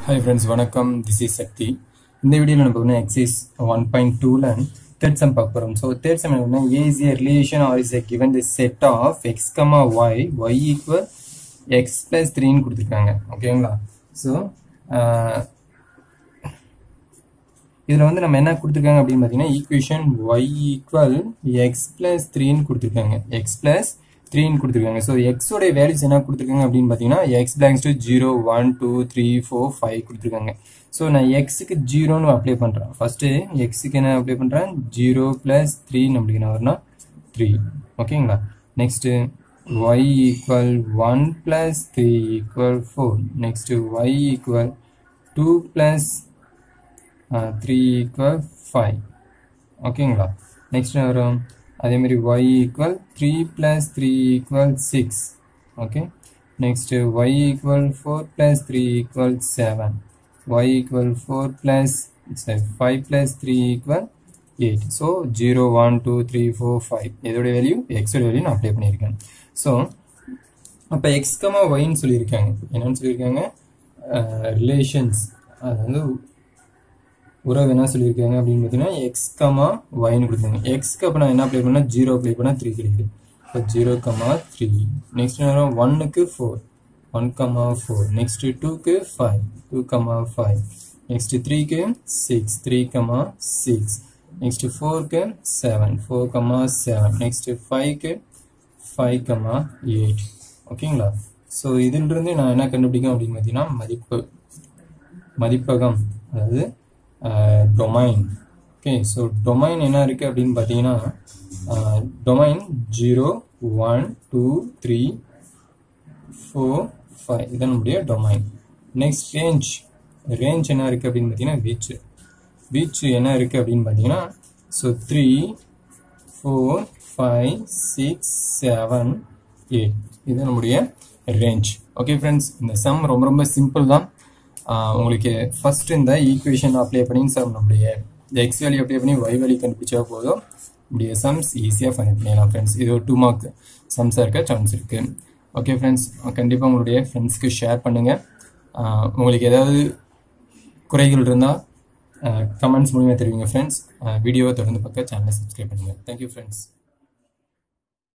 hi friends வணக்கம் this is Sakthi இந்த வீடியோவில் நம்ம பார்த்தீங்கன்னா எக்ஸைஸ் ஒன் பாயிண்ட் டூவில் தேர்ட் சம் பார்க்க போகிறோம் ஸோ தேர்ட் சம் என்ன a is a relation R is a given the set of X comma Y Y equal X plus த்ரீன்னு கொடுத்துருக்காங்க ஓகேங்களா ஸோ இதில் வந்து நம்ம என்ன கொடுத்துருக்காங்க அப்படின்னு பார்த்தீங்கன்னா equation Y equal X plus த்ரீன்னு கொடுத்துருக்காங்க எக்ஸ் பிளஸ் த்ரீன்னு கொடுத்துருக்காங்க ஸோ எக்ஸோடைய வேல்யூஸ் என்ன கொடுத்துருக்காங்க அப்படின்னு பார்த்தீங்கன்னா X belongs to zero one two three four five கொடுத்துருக்காங்க ஸோ நான் எக்ஸுக்கு ஜீரோன்னு அப்ளை பண்ணுறேன் ஃபர்ஸ்ட்டு எக்ஸுக்கு என்ன அப்ளை பண்ணுறேன் ஜீரோ ப்ளஸ் த்ரீ நம்மளுக்கு என்ன வரும்னா த்ரீ ஓகேங்களா next Y equal one plus three equal four next Y equal two plus three equal five ஓகேங்களா நெக்ஸ்ட் வரும் அதே மாதிரி Y equal three plus three equal six okay next Y equal four plus three equal seven Y equal four plus five plus three equal eight so zero one two three four five இதோட value எக்ஸோட value நான் apply பண்ணியிருக்கேன் so அப்போ X comma ஒய்ன்னு சொல்லியிருக்காங்க என்னன்னு சொல்லியிருக்காங்க relations அது வந்து உறவு என்ன சொல்லியிருக்காங்க அப்படின்னு பார்த்தீங்கன்னா எக்ஸ் கமா ஒய்னு கொடுத்தாங்க எக்ஸ்க்கு அப்போ நான் என்ன அப்ளை பண்ணால் ஜீரோ அப்ளை பண்ணால் த்ரீ கிடைக்குது இப்போ ஜீரோ கமா த்ரீ நெக்ஸ்ட் நேரம் ஒன்னுக்கு four one comma four next டூக்கு five two comma five next த்ரீக்கு six three comma six next ஃபோருக்கு seven four comma seven next ஃபைவ்க்கு ஃபைவ் கமா எயிட் ஓகேங்களா ஸோ இதிலிருந்து நான் என்ன கண்டுபிடிக்கும் அப்படின்னு பார்த்தீங்கன்னா மதிப்பு மதிப்பகம் அதாவது டொமைன் ஓகே ஸோ டொமைன் என்ன இருக்குது அப்படின்னு பார்த்தீங்கன்னா domain zero one two three four five இதான் நம்முடைய டொமைன் நெக்ஸ்ட் ரேஞ்ச் ரேஞ்ச் என்ன இருக்குது அப்படின்னு பார்த்தீங்கன்னா வீச் வீச் என்ன இருக்குது அப்படின்னு பார்த்தீங்கன்னா so three four five six seven eight இது நம்முடைய ரேஞ்ச் ஓகே ஃப்ரெண்ட்ஸ் இந்த சம் ரொம்ப ரொம்ப சிம்பிள் தான் உங்களுக்கு ஃபர்ஸ்ட் இந்த ஈக்குவேஷன் அப்ளை பண்ணி சம் நம்முடைய எக்ஸ் வேல்யூ அப்ளை பண்ணி ஒய் வேல்யூ கண்டுபிடிச்சா போதும் நம்முடைய சம்ஸ் ஈஸியாக ஃபைன் பண்ணிடலாம் ஃப்ரெண்ட்ஸ் இது ஒரு டூ மார்க் சம்ஸாக இருக்க சான்ஸ் இருக்கு ஓகே ஃப்ரெண்ட்ஸ் கண்டிப்பாக உங்களுடைய ஃப்ரெண்ட்ஸ்க்கு ஷேர் பண்ணுங்கள் உங்களுக்கு ஏதாவது குறைகள் இருந்தால் கமெண்ட்ஸ் மூலியமாக தெரிவிங்க ஃப்ரெண்ட்ஸ் வீடியோவை தொடர்ந்து பார்க்க சேனலை சப்ஸ்கிரைப் பண்ணுங்கள் தேங்க்யூ ஃப்ரெண்ட்ஸ்